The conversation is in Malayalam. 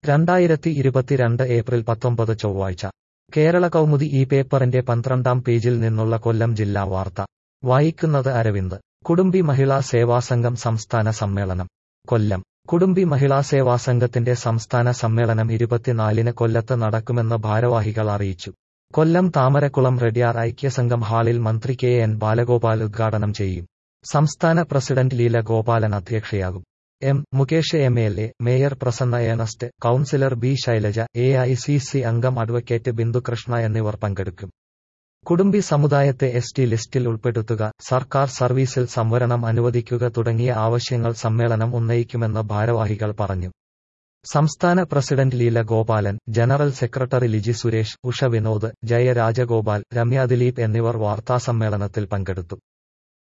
രണ്ടായിരത്തി ഇരുപത്തിരണ്ട് ഏപ്രിൽ പത്തൊമ്പത് ചൊവ്വാഴ്ച കേരള കൗമുദി ഈ പേപ്പറിന്റെ പന്ത്രണ്ടാം പേജിൽ നിന്നുള്ള കൊല്ലം ജില്ലാ വാർത്ത വായിക്കുന്നത് അരവിന്ദ് കുടുംബി മഹിളാ സേവാസംഘം സംസ്ഥാന സമ്മേളനം കൊല്ലം കുടുംബി മഹിളാ സേവാസംഘത്തിന്റെ സംസ്ഥാന സമ്മേളനം ഇരുപത്തിനാലിന് കൊല്ലത്ത് നടക്കുമെന്ന് ഭാരവാഹികൾ അറിയിച്ചു കൊല്ലം താമരക്കുളം റെഡ്യാർ ഐക്യസംഘം ഹാളിൽ മന്ത്രി കെ എൻ ബാലഗോപാൽ ഉദ്ഘാടനം ചെയ്യും സംസ്ഥാന പ്രസിഡന്റ് ലീല ഗോപാലൻ അധ്യക്ഷയാകും M Mukesh M L A mayor Prasanna Ernest councillor B Shailaja A I C C അംഗം അഡ്വക്കേറ്റ് ബിന്ദുകൃഷ്ണ എന്നിവർ പങ്കെടുക്കും കുടുംബി സമുദായത്തെ എസ് ടി ലിസ്റ്റിൽ ഉൾപ്പെടുത്തുക സർക്കാർ സർവീസിൽ സംവരണം അനുവദിക്കുക തുടങ്ങിയ ആവശ്യങ്ങൾ സമ്മേളനം ഉന്നയിക്കുമെന്ന് ഭാരവാഹികൾ പറഞ്ഞു സംസ്ഥാന president Leela Gopalan general secretary Liji Suresh Usha Vinod Jaya Rajagopal Ramya Dileep എന്നിവർ വാർത്താസമ്മേളനത്തിൽ പങ്കെടുത്തു